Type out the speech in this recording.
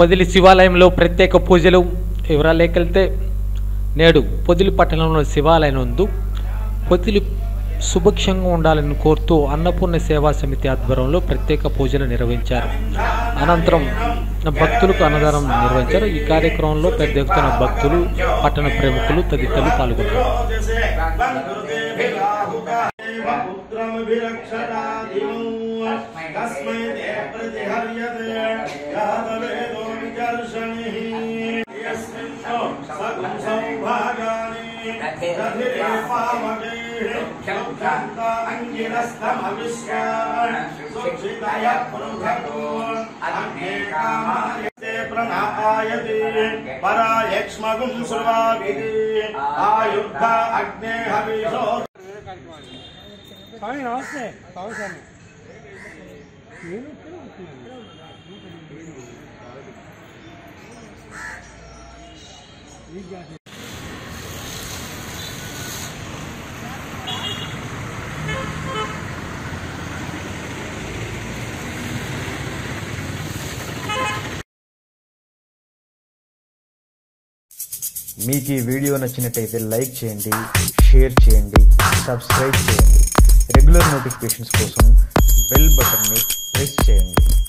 పొదిలి శివాలయంలో ప్రత్యేక పూజలు వివరాలేకెళ్తే నేడు పొదిలి పట్టణంలో శివాలయం నందు పొదిలి సుభిక్షంగా ఉండాలని కోరుతూ అన్నపూర్ణ సేవా సమితి ఆధ్వర్యంలో ప్రత్యేక పూజలు నిర్వహించారు అనంతరం భక్తులకు అన్నదానం నిర్వహించారు ఈ కార్యక్రమంలో పెద్ద ఎత్తున భక్తులు పట్టణ ప్రముఖులు తదితరులు పాల్గొన్నారు तस्मै ते प्रतिहर्यते यादवेदो विकर्षणिः यस्मिन् सगुं सौभागानि दधिरे पावकैः क्षुब्धन्ताङ्गिरस्तमविश्वान् सुक्षितय पृथको अग्ने कामाय ते प्रणायति परायक्ष्मगुं सुवाभिः आयुद्ध अग्ने हविषो స్వామి నమస్తే స్వామి స్వామి మీకు ఈ వీడియో నచ్చినట్టయితే లైక్ చేయండి షేర్ చేయండి సబ్స్క్రైబ్ చేయండి రెగ్యులర్ నోటిఫికేషన్స్ కోసం బెల్ బటన్ని ప్రెస్ చేయండి